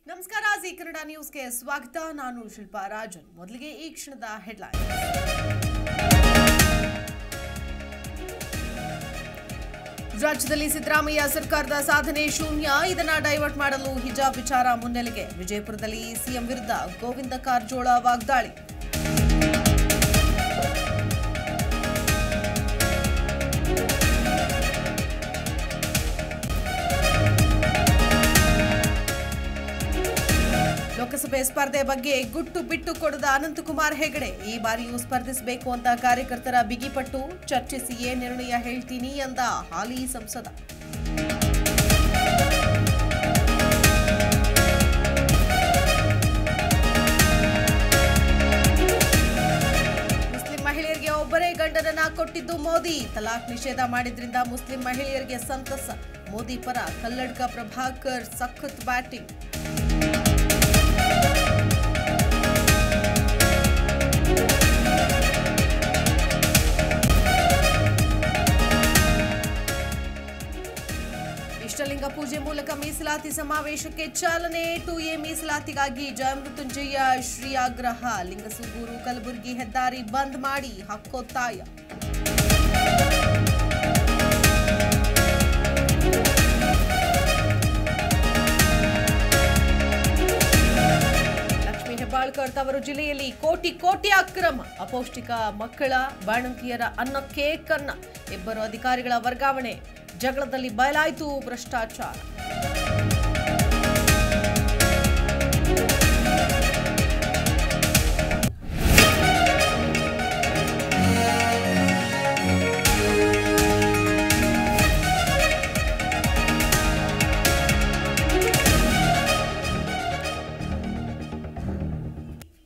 ನಮಸ್ಕಾರ ಜಿ ಕನ್ನಡ ನ್ಯೂಸ್ಗೆ ಸ್ವಾಗತ ನಾನು ಶಿಲ್ಪಾ ರಾಜನ್ ಮೊದಲಿಗೆ ಈ ಕ್ಷಣದ ಹೆಡ್ಲೈನ್ ರಾಜ್ಯದಲ್ಲಿ ಸಿದ್ದರಾಮಯ್ಯ ಸರ್ಕಾರದ ಸಾಧನೆ ಶೂನ್ಯ ಇದನ್ನ ಡೈವರ್ಟ್ ಮಾಡಲು ಹಿಜಾಬ್ ವಿಚಾರ ಮುನ್ನೆಲೆಗೆ ವಿಜಯಪುರದಲ್ಲಿ ಸಿಎಂ ವಿರುದ್ಧ ಗೋವಿಂದ ಕಾರಜೋಳ ವಾಗ್ದಾಳಿ ಲೋಕಸಭೆ ಸ್ಪರ್ಧೆ ಬಗ್ಗೆ ಗುಟ್ಟು ಬಿಟ್ಟು ಕೊಡದ ಅನಂತಕುಮಾರ್ ಹೆಗಡೆ ಈ ಬಾರಿಯೂ ಸ್ಪರ್ಧಿಸಬೇಕು ಅಂತ ಕಾರ್ಯಕರ್ತರ ಬಿಗಿಪಟ್ಟು ಚರ್ಚಿಸಿಯೇ ನಿರ್ಣಯ ಹೇಳ್ತೀನಿ ಎಂದ ಹಾಲಿ ಸಂಸದ ಮುಸ್ಲಿಂ ಮಹಿಳೆಯರಿಗೆ ಒಬ್ಬರೇ ಗಂಡನನ್ನ ಕೊಟ್ಟಿದ್ದು ಮೋದಿ ತಲಾಕ್ ನಿಷೇಧ ಮಾಡಿದ್ರಿಂದ ಮುಸ್ಲಿಂ ಮಹಿಳೆಯರಿಗೆ ಸಂತಸ ಮೋದಿ ಪರ ಕಲ್ಲಡ್ಕ ಪ್ರಭಾಕರ್ ಸಖತ್ ಬ್ಯಾಟಿಂಗ್ ಇಷ್ಟಲಿಂಗ ಪೂಜೆ ಮೂಲಕ ಮೀಸಲಾತಿ ಸಮಾವೇಶಕ್ಕೆ ಚಾಲನೆ ಟು ಎ ಮೀಸಲಾತಿಗಾಗಿ ಜಯಮೃತ್ಯುಂಜಯ ಶ್ರೀ ಆಗ್ರಹ ಲಿಂಗಸೂಗೂರು ಕಲಬುರಗಿ ಹೆದ್ದಾರಿ ಬಂದ್ ಮಾಡಿ ಹಕ್ಕೊತ್ತಾಯ ಲಕ್ಷ್ಮೀ ಹೆಬ್ಬಾಳ್ಕರ್ ತವರು ಜಿಲ್ಲೆಯಲ್ಲಿ ಕೋಟಿ ಕೋಟಿ ಅಕ್ರಮ ಅಪೌಷ್ಟಿಕ ಮಕ್ಕಳ ಬಾಣಂತಿಯರ ಅನ್ನಕ್ಕೆ ಕನ್ನ ಇಬ್ಬರು ಅಧಿಕಾರಿಗಳ ವರ್ಗಾವಣೆ ಜಗಳದಲ್ಲಿ ಬಯಲಾಯಿತು ಭ್ರಷ್ಟಾಚಾರ